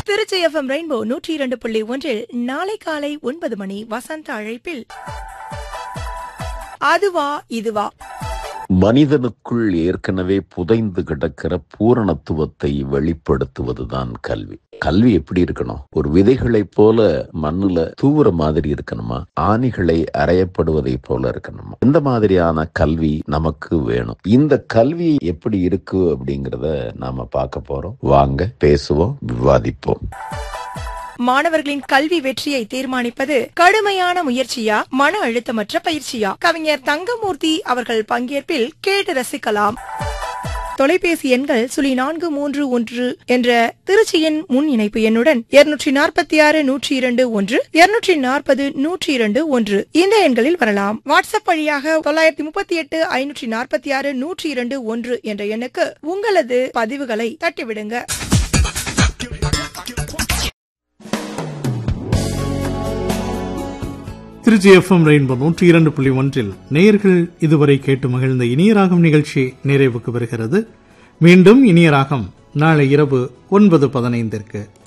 Trichy FM rainbow நூற்றி இரண்டு புள்ளி ஒன்றில் நாளை காலை ஒன்பது மணி வசந்த அழைப்பில் அதுவா இதுவா மனிதனுக்குள் ஏற்கனவே புதைந்து கிடக்கிற பூரணத்துவத்தை வெளிப்படுத்துவதுதான் கல்வி கல்வி எப்படி இருக்கணும் ஒரு விதைகளைப் போல மண்ணுல தூவுற மாதிரி இருக்கணுமா ஆணிகளை அறையப்படுவதை போல இருக்கணுமா இந்த மாதிரியான கல்வி நமக்கு வேணும் இந்த கல்வி எப்படி இருக்கு அப்படிங்கறத நாம பார்க்க போறோம் வாங்க பேசுவோம் விவாதிப்போம் மாணவர்களின் கல்வி வெற்றியை தீர்மானிப்பது கடுமையான முயற்சியா மன அழுத்தமற்ற பயிற்சியா கவிஞர் தங்கமூர்த்தி அவர்கள் பங்கேற்பில் கேட்டு ரசிக்கலாம் தொலைபேசி எண்கள் சுழி நான்கு மூன்று ஒன்று என்ற திருச்சியின் முன் இணைப்பு எண்ணுடன் இருநூற்றி நாற்பத்தி ஆறு நூற்றி இரண்டு ஒன்று இருநூற்றி நாற்பது நூற்றி இரண்டு ஒன்று இந்த எண்களில் வரலாம் வாட்ஸ்அப் வழியாக தொள்ளாயிரத்தி முப்பத்தி எட்டு ஐநூற்றி நாற்பத்தி ஆறு நூற்றி இரண்டு ஒன்று என்ற எண்ணுக்கு உங்களது பதிவுகளை தட்டிவிடுங்க திருச்சி எஃப்எம் ரெயின்போ நூற்றி இரண்டு புள்ளி ஒன்றில் நேயர்கள் இதுவரை கேட்டு மகிழ்ந்த இனியராகம் நிகழ்ச்சி நிறைவுக்கு வருகிறது மீண்டும் இனியராகம் நாளை இரவு ஒன்பது பதினைந்திற்கு